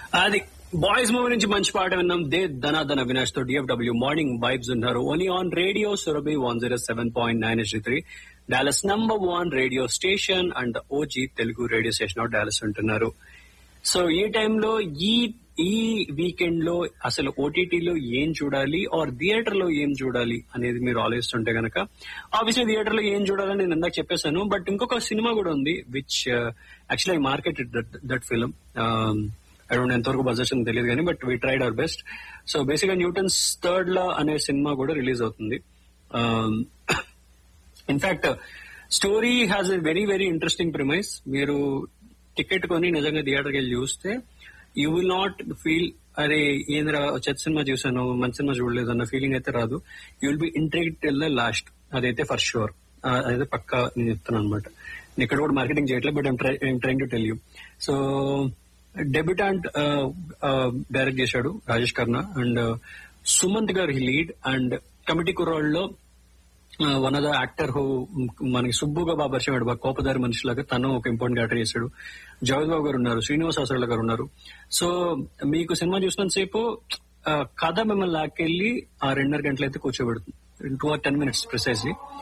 అది boys movie నుంచి మంచి పాట విన్నాం దే ధనాధన అవినాష్ తో డిఎఫ్డబ్ల్యూ మార్నింగ్ వైబ్స్ ఉన్నారు only on radio Surabhi one zero seven point nine S three Dallas number one radio station and OG Telugu radio station of Dallas ఉంటున్నారు సో ఈ టైంలో ఈ ఈ వీకెండ్ లో అసలు ఓటీటీలో ఏం చూడాలి ఆర్ థియేటర్ లో ఏం చూడాలి అనేది మీరు ఆలోచిస్తుంటే గనక ఆబ్వియస్లీ థియేటర్ లో ఏం చూడాలని నేను ఇందాక చెప్పేశాను బట్ ఇంకొక సినిమా కూడా ఉంది which actually I market that film I don't ఎంతవరకు బడ్జెట్ అని తెలియదు కానీ but we tried our best so basic గా న్యూటన్స్ థర్డ్ లా అనే సినిమా కూడా రిలీజ్ అవుతుంది in fact story has a very very interesting premise మీరు టికెట్ కొని నిజంగా థియేటర్కి వెళ్ళి చూస్తే యూ విల్ నాట్ ఫీల్ అరే ఏంద్రా చెత్త సినిమా చూసాను మంచి సినిమా చూడలేదు అన్న ఫీలింగ్ అయితే రాదు you will be intrigued till the last అదైతే ఫర్ షూర్ అదైతే పక్కా నేను చెప్తాను అనమాట నేను ఇక్కడ కూడా మార్కెటింగ్ చేయట్లేదు but I'm trying to tell you so debutante direct చేశాడు Rajesh Karna and Sumanth garu lead and committee కుర్రాళ్ళలో one of the actor who మనకి సుబ్బుగా బాగా పరిచయం బాగా కోపదారి మనిషిలాగా తను ఒక ఇంపార్టెంట్ క్యారెక్టర్ చేశాడు జగద్ బాబు గారు ఉన్నారు శ్రీనివాస్ ఆసరాల గారు ఉన్నారు సో మీకు సినిమా చూసినంత సేపు కథ మిమ్మల్ని లాక్కెళ్ళి ఆ రెండున్నర గంటలైతే కూర్చోబెడుతుంది two or ten minutes precisely